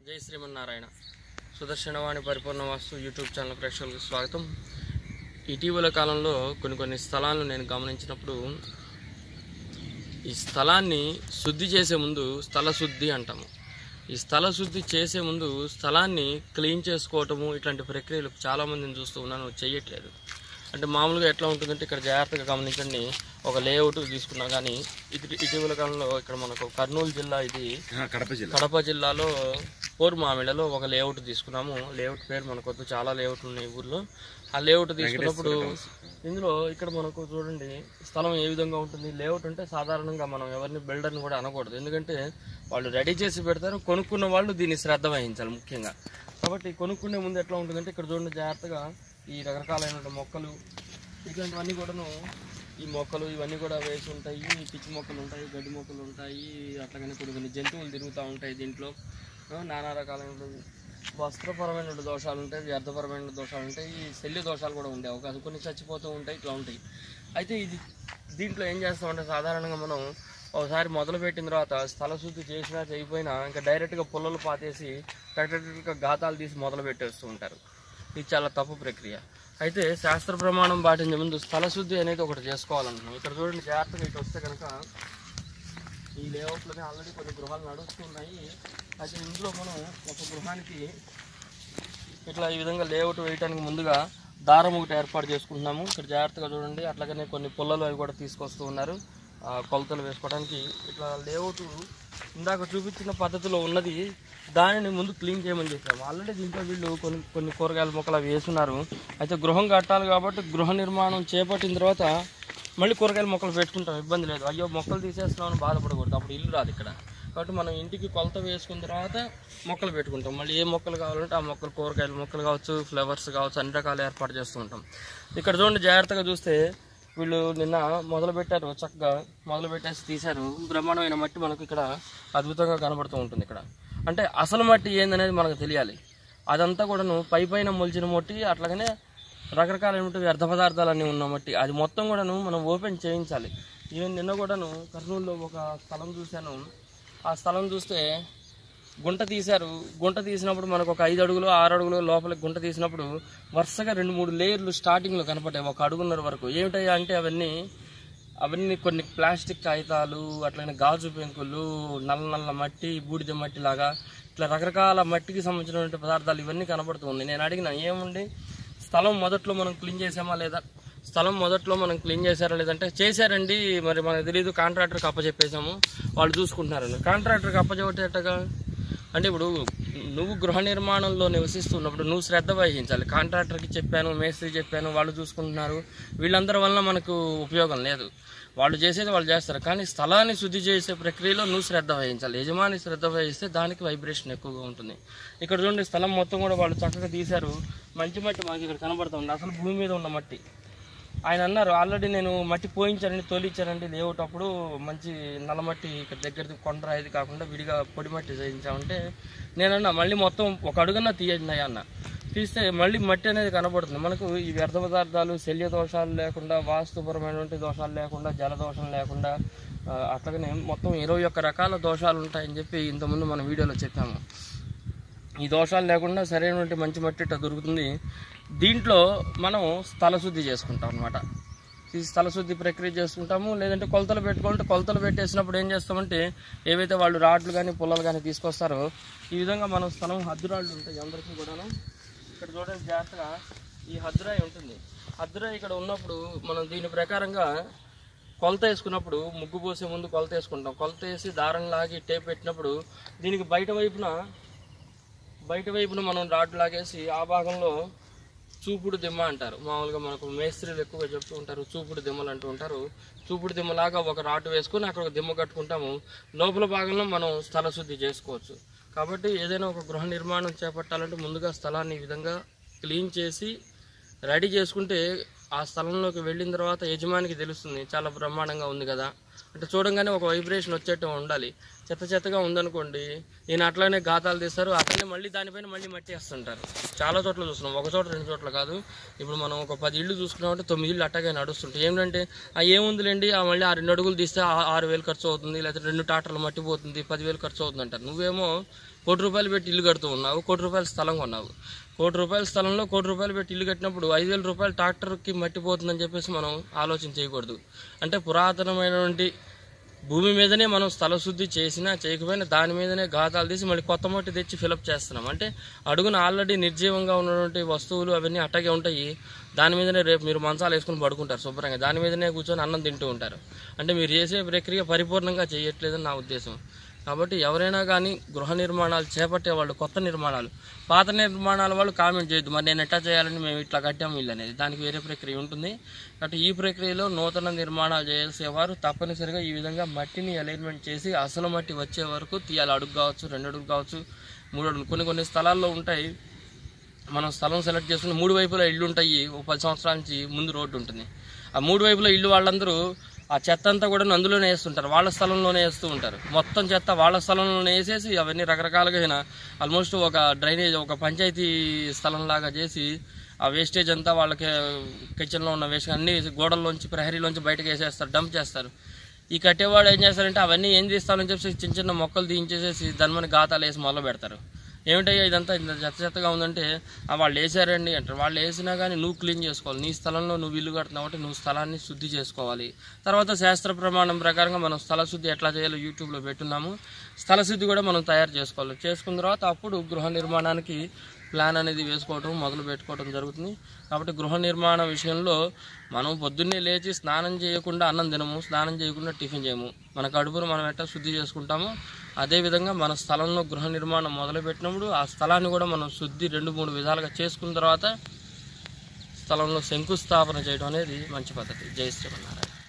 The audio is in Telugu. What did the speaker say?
జై శ్రీమన్నారాయణ సుదర్శనవాణి పరిపూర్ణ వాస్తు యూట్యూబ్ ఛానల్ ప్రేక్షకులకు స్వాగతం ఇటీవల కాలంలో కొన్ని కొన్ని స్థలాలను నేను గమనించినప్పుడు ఈ స్థలాన్ని శుద్ధి చేసే ముందు స్థల శుద్ధి అంటాము ఈ స్థల శుద్ధి చేసే ముందు స్థలాన్ని క్లీన్ చేసుకోవటము ఇట్లాంటి ప్రక్రియలు చాలామందిని చూస్తూ ఉన్నాను చేయట్లేదు అంటే మామూలుగా ఎట్లా ఉంటుందంటే ఇక్కడ జాగ్రత్తగా గమనించండి ఒక లేఅవుట్ తీసుకున్నా కానీ ఇది ఇటీవల కాలంలో ఇక్కడ మనకు కర్నూలు జిల్లా ఇది ఆ, కడప జిల్లా కడప జిల్లాలో పోరుమామిళ్ళలో ఒక లేఅవుట్ తీసుకున్నాము లేఅవుట్ పేరు మనకొద్దు చాలా లేఅవుట్ ఉన్నాయి ఈ ఊర్లో ఆ లేఅవుట్ తీసుకున్నప్పుడు ఇందులో ఇక్కడ మనకు చూడండి స్థలం ఏ విధంగా ఉంటుంది లేఅవుట్ అంటే సాధారణంగా మనం ఎవరిని బిల్డర్ని కూడా అనకూడదు ఎందుకంటే వాళ్ళు రెడీ చేసి పెడతారు కొనుక్కున్న వాళ్ళు దీన్ని శ్రద్ధ వహించాలి ముఖ్యంగా కాబట్టి కొనుక్కునే ముందు ఎట్లా ఉంటుందంటే ఇక్కడ చూడండి జాగ్రత్తగా ఈ రకరకాలైన మొక్కలు ఇట్లాంటివన్నీ కూడాను ఈ మొక్కలు ఇవన్నీ కూడా వేసి ఉంటాయి పిచ్చి మొక్కలు ఉంటాయి గడ్డి మొక్కలు ఉంటాయి అట్లాగనే కొన్ని కొన్ని జంతువులు తిరుగుతూ ఉంటాయి దీంట్లో ఆ, నానా రకాలైన వస్త్రపరమైన దోషాలు ఉంటాయి వ్యర్థపరమైన దోషాలు ఉంటాయి ఈ శల్య దోషాలు కూడా ఉండే అవకాశం కొన్ని చచ్చిపోతూ ఉంటాయి ఇట్లా ఉంటాయి అయితే ఇది దీంట్లో ఏం చేస్తామంటే సాధారణంగా మనం ఒకసారి మొదలు పెట్టిన తర్వాత స్థల శుద్ధి చేసినా చేయకపోయినా ఇంకా డైరెక్ట్గా పుల్లలు పాతేసి టక్టక్గా గాతాలు తీసి మొదలు పెట్టేస్తూ ఉంటారు ఇది చాలా తప్పు ప్రక్రియ అయితే శాస్త్ర ప్రమాణం పాటించే ముందు స్థల శుద్ధి అనేది ఒకటి చేసుకోవాలంటున్నాం ఇక్కడ చూడండి జాగ్రత్తగా ఇటు వస్తే కనుక ఈ లేఅవుట్లోనే ఆల్రెడీ కొన్ని గృహాలు నడుస్తున్నాయి అయితే ఇందులో మనం ఒక గృహానికి ఇట్లా ఈ విధంగా లేఅవుట్ వేయడానికి ముందుగా దారం ఒకటి ఏర్పాటు చేసుకుంటున్నాము ఇక్కడ జాగ్రత్తగా చూడండి అట్లాగనే కొన్ని పుల్లలు అవి కూడా తీసుకొస్తూ ఉన్నారు ఆ, కొలతలు వేసుకోవడానికి ఇట్లా లేఅవుట్ ఇందాక చూపించిన పద్ధతిలో ఉన్నది దానిని ముందు క్లీన్ చేయమని చెప్పాము ఆల్రెడీ దీంట్లో వీళ్ళు కొన్ని కొన్ని కూరగాయల మొక్కలు అవి వేస్తున్నారు అయితే గృహం కట్టాలి కాబట్టి గృహ నిర్మాణం చేపట్టిన తర్వాత మళ్ళీ కూరగాయల మొక్కలు పెట్టుకుంటాం ఇబ్బంది లేదు అయ్యో మొక్కలు తీసేస్తున్నామని బాధపడకూడదు అప్పుడు ఇల్లు రాదు ఇక్కడ కాబట్టి మనం ఇంటికి కొలత వేసుకున్న తర్వాత మొక్కలు పెట్టుకుంటాం మళ్ళీ ఏ మొక్కలు కావాలంటే ఆ మొక్కలు కూరగాయల మొక్కలు కావచ్చు ఫ్లవర్స్ కావచ్చు అన్ని రకాలు ఏర్పాటు చేస్తూ ఉంటాం ఇక్కడ చూడండి జాగ్రత్తగా చూస్తే వీళ్ళు నిన్న మొదలు పెట్టారు చక్కగా మొదలు పెట్టేసి తీశారు బ్రహ్మాండమైన మట్టి మనకు ఇక్కడ అద్భుతంగా కనబడుతూ ఉంటుంది ఇక్కడ అంటే అసలు మట్టి ఏందనేది మనకు తెలియాలి అదంతా కూడాను పై పైన మొలిచిన మట్టి అట్లాగనే రకరకాలైన వ్యర్థ పదార్థాలన్నీ ఉన్న మట్టి అది మొత్తం కూడాను మనం ఓపెన్ చేయించాలి ఈవెన్ నిన్న కూడాను కర్నూలులో ఒక స్థలం చూశాను ఆ స్థలం చూస్తే గుంట తీశారు గుంట తీసినప్పుడు మనకు ఒక ఐదు అడుగులు ఆరు అడుగులు లోపలికి గుంట తీసినప్పుడు వరుసగా రెండు మూడు లేయర్లు స్టార్టింగ్లో కనపడ్డాయి ఒక అడుగున్నర వరకు ఏమిటయ్యా అంటే అవన్నీ అవన్నీ కొన్ని ప్లాస్టిక్ కాగితాలు అట్లనే గాజు పెంకులు నల్ల నల్ల మట్టి బూడిద మట్టి లాగా ఇట్లా రకరకాల మట్టికి సంబంధించినటువంటి పదార్థాలు ఇవన్నీ కనబడుతూ ఉన్నాయి నేను అడిగిన ఏముంది స్థలం మొదట్లో మనం క్లీన్ చేసామా లేదా స్థలం మొదట్లో మనం క్లీన్ చేశారా లేదంటే చేశారండి మరి మనకు తెలియదు కాంట్రాక్టర్కి అప్పచెప్పేసాము వాళ్ళు చూసుకుంటున్నారని కాంట్రాక్టర్కి అప్పచెప్పేటగా అంటే ఇప్పుడు నువ్వు గృహ నిర్మాణంలో నివసిస్తున్నప్పుడు నువ్వు శ్రద్ధ వహించాలి కాంట్రాక్టర్కి చెప్పాను మేస్త్రి చెప్పాను వాళ్ళు చూసుకుంటున్నారు వీళ్ళందరి వల్ల మనకు ఉపయోగం లేదు వాళ్ళు చేసేది వాళ్ళు చేస్తారు కానీ స్థలాన్ని శుద్ధి చేసే ప్రక్రియలో నువ్వు శ్రద్ధ వహించాలి యజమాని శ్రద్ధ వహిస్తే దానికి వైబ్రేషన్ ఎక్కువగా ఉంటుంది ఇక్కడ చూడండి స్థలం మొత్తం కూడా వాళ్ళు చక్కగా తీశారు మంచి మట్టి మాకు ఇక్కడ కనబడుతుంది అసలు భూమి మీద ఉన్న మట్టి ఆయన అన్నారు ఆల్రెడీ నేను మట్టి పోయించానండి తోలిచ్చానండి లేఅవుట్ అప్పుడు మంచి నల్లమట్టి ఇక్కడ దగ్గర కొండరాయిది కాకుండా విడిగా పొడి మట్టి చేయించామంటే నేనన్నా మళ్ళీ మొత్తం ఒక అడుగన్నా తీయండి అన్న తీస్తే మళ్ళీ మట్టి అనేది కనబడుతుంది మనకు ఈ వ్యర్థ పదార్థాలు శల్య దోషాలు లేకుండా వాస్తుపరమైనటువంటి దోషాలు లేకుండా జల దోషం లేకుండా ఆ, అట్లాగనే మొత్తం ఇరవై ఒక్క రకాల దోషాలు ఉంటాయని చెప్పి ఇంతకుముందు మన వీడియోలో చెప్పాము ఈ దోషాలు లేకుండా సరైనటువంటి మంచి మట్టి ఇట్లా దొరుకుతుంది దీంట్లో మనం స్థల శుద్ధి చేసుకుంటాం అనమాట ఈ స్థల శుద్ధి ప్రక్రియ చేసుకుంటాము లేదంటే కొలతలు పెట్టుకుంటే కొలతలు పెట్టేసినప్పుడు ఏం చేస్తామంటే ఏవైతే వాళ్ళు రాడ్లు కానీ పుల్లలు కానీ తీసుకొస్తారో ఈ విధంగా మనం స్థలం హద్దురాళ్ళు ఉంటాయి అందరికీ కూడాను ఇక్కడ చూడండి జాగ్రత్తగా ఈ హద్దురాయి ఉంటుంది హద్దురాయి ఇక్కడ ఉన్నప్పుడు మనం దీని ప్రకారంగా కొలత వేసుకున్నప్పుడు ముగ్గు పోసే ముందు కొలత వేసుకుంటాం కొలత వేసి దారం లాగి టేప్ పెట్టినప్పుడు దీనికి బయట వైపున బయట వైపున మనం రాడ్ లాగేసి ఆ భాగంలో చూపుడు దిమ్మ అంటారు మామూలుగా మనకు మేస్త్రీలు ఎక్కువగా చెప్తూ ఉంటారు చూపుడు దిమ్మలు అంటూ ఉంటారు చూపుడు దిమ్మలాగా ఒక రాడ్ వేసుకొని అక్కడ ఒక దిమ్మ కట్టుకుంటాము లోపల భాగంలో మనం స్థల శుద్ధి చేసుకోవచ్చు కాబట్టి ఏదైనా ఒక గృహ నిర్మాణం చేపట్టాలంటే ముందుగా స్థలాన్ని ఈ విధంగా క్లీన్ చేసి రెడీ చేసుకుంటే ఆ స్థలంలోకి వెళ్ళిన తర్వాత యజమానికి తెలుస్తుంది చాలా బ్రహ్మాండంగా ఉంది కదా అంటే చూడంగానే ఒక వైబ్రేషన్ వచ్చేట్టు ఉండాలి చెత్త చెత్తగా ఉందనుకోండి ఈయన అట్లానే గాతాలు తీస్తారు అట్లనే మళ్ళీ దానిపైన మళ్ళీ మట్టి వేస్తుంటారు చాలా చోట్ల చూస్తున్నాం ఒక చోట రెండు చోట్ల కాదు ఇప్పుడు మనం ఒక పది ఇళ్ళు చూసుకున్నామంటే తొమ్మిది ఇళ్ళు అట్టగా నడుస్తుంటాయి ఏంటంటే ఆ ఏముందిలేండి ఆ మళ్ళీ ఆ రెండు అడుగులు తీస్తే ఆ- ఆరు వేలు ఖర్చు అవుతుంది లేకపోతే రెండు టాటర్లు మట్టి పోతుంది పదివేలు ఖర్చు అవుతుంది అంటారు నువ్వేమో కోటి రూపాయలు పెట్టి ఇల్లు కడుతూ ఉన్నావు కోటి రూపాయల స్థలం కొన్నావు కోటి రూపాయల స్థలంలో కోటి రూపాయలు పెట్టి ఇల్లు కట్టినప్పుడు ఐదు వేల రూపాయలు ట్రాక్టర్కి మట్టిపోతుందని చెప్పేసి మనం ఆలోచన చేయకూడదు అంటే పురాతనమైనటువంటి భూమి మీదనే మనం స్థల శుద్ధి చేసినా చేయకపోయినా దాని మీదనే గాతాలు తీసి మళ్ళీ కొత్త మట్టి తెచ్చి ఫిలప్ చేస్తున్నాం అంటే అడుగున ఆల్రెడీ నిర్జీవంగా ఉన్నటువంటి వస్తువులు అవన్నీ అట్టగే ఉంటాయి దాని మీదనే రేపు మీరు మంచాలు వేసుకుని పడుకుంటారు శుభ్రంగా దాని మీదనే కూర్చొని అన్నం తింటూ ఉంటారు అంటే మీరు చేసే ప్రక్రియ పరిపూర్ణంగా చేయట్లేదని నా ఉద్దేశం కాబట్టి ఎవరైనా కానీ గృహ నిర్మాణాలు చేపట్టే వాళ్ళు కొత్త నిర్మాణాలు పాత నిర్మాణాల వాళ్ళు కామెంట్ చేయొద్దు మరి నేను ఎట్లా చేయాలని మేము ఇట్లా కట్టాము ఇల్లు అనేది దానికి వేరే ప్రక్రియ ఉంటుంది కాబట్టి ఈ ప్రక్రియలో నూతన నిర్మాణాలు చేసేవారు తప్పనిసరిగా ఈ విధంగా మట్టిని అలైన్మెంట్ చేసి అసలు మట్టి వచ్చే వరకు తీయాలి అడుగు కావచ్చు రెండు అడుగు కావచ్చు మూడు అడుగులు కొన్ని కొన్ని స్థలాల్లో ఉంటాయి మనం స్థలం సెలెక్ట్ చేసుకుని మూడు వైపులా ఇల్లు ఉంటాయి ఒక పది సంవత్సరాల నుంచి ముందు రోడ్డు ఉంటుంది ఆ మూడు వైపులా ఇల్లు వాళ్ళందరూ ఆ చెత్త అంతా కూడా అందులోనే వేస్తుంటారు వాళ్ళ స్థలంలోనే వేస్తూ ఉంటారు మొత్తం చెత్త వాళ్ళ స్థలంలోనే వేసేసి అవన్నీ రకరకాలుగా అయినా ఆల్మోస్ట్ ఒక డ్రైనేజ్ ఒక పంచాయతీ స్థలం లాగా చేసి ఆ వేస్టేజ్ అంతా వాళ్ళకి కిచెన్లో ఉన్న వేస్ట్ అన్ని గోడల్లోంచి ప్రహరీలోంచి బయటకు వేసేస్తారు డంప్ చేస్తారు ఈ కట్టేవాడు ఏం చేస్తారంటే అవన్నీ ఏం తీస్తానని చెప్పి చిన్న చిన్న మొక్కలు తీయించేసేసి దాని మీద గాతాలు వేసి మొదలు పెడతారు ఏమిటయ్యా ఇదంతా ఇంత చెత్త చెత్తగా ఉందంటే "ఆ, వాళ్ళు వేసారండి అంటారు వాళ్ళు వేసినా కానీ నువ్వు క్లీన్ చేసుకోవాలి నీ స్థలంలో నువ్వు ఇల్లు కడుతున్నావు అంటే నువ్వు స్థలాన్ని శుద్ధి చేసుకోవాలి తర్వాత శాస్త్ర ప్రమాణం ప్రకారంగా మనం స్థల శుద్ధి ఎట్లా చేయాలో యూట్యూబ్లో పెట్టున్నాము స్థల శుద్ధి కూడా మనం తయారు చేసుకోవాలి చేసుకున్న తర్వాత అప్పుడు గృహ నిర్మాణానికి ప్లాన్ అనేది వేసుకోవడం మొదలు పెట్టుకోవడం జరుగుతుంది కాబట్టి గృహ నిర్మాణ విషయంలో మనం పొద్దున్నే లేచి స్నానం చేయకుండా అన్నం తినము స్నానం చేయకుండా టిఫిన్ చేయము మన కడుపును మనం ఎట్లా శుద్ధి చేసుకుంటామో అదేవిధంగా మన స్థలంలో గృహ నిర్మాణం మొదలుపెట్టినప్పుడు ఆ స్థలాన్ని కూడా మనం శుద్ధి రెండు మూడు విధాలుగా చేసుకున్న తర్వాత స్థలంలో శంకుస్థాపన చేయడం అనేది మంచి పద్ధతి జై శ్రీమన్నారాయణ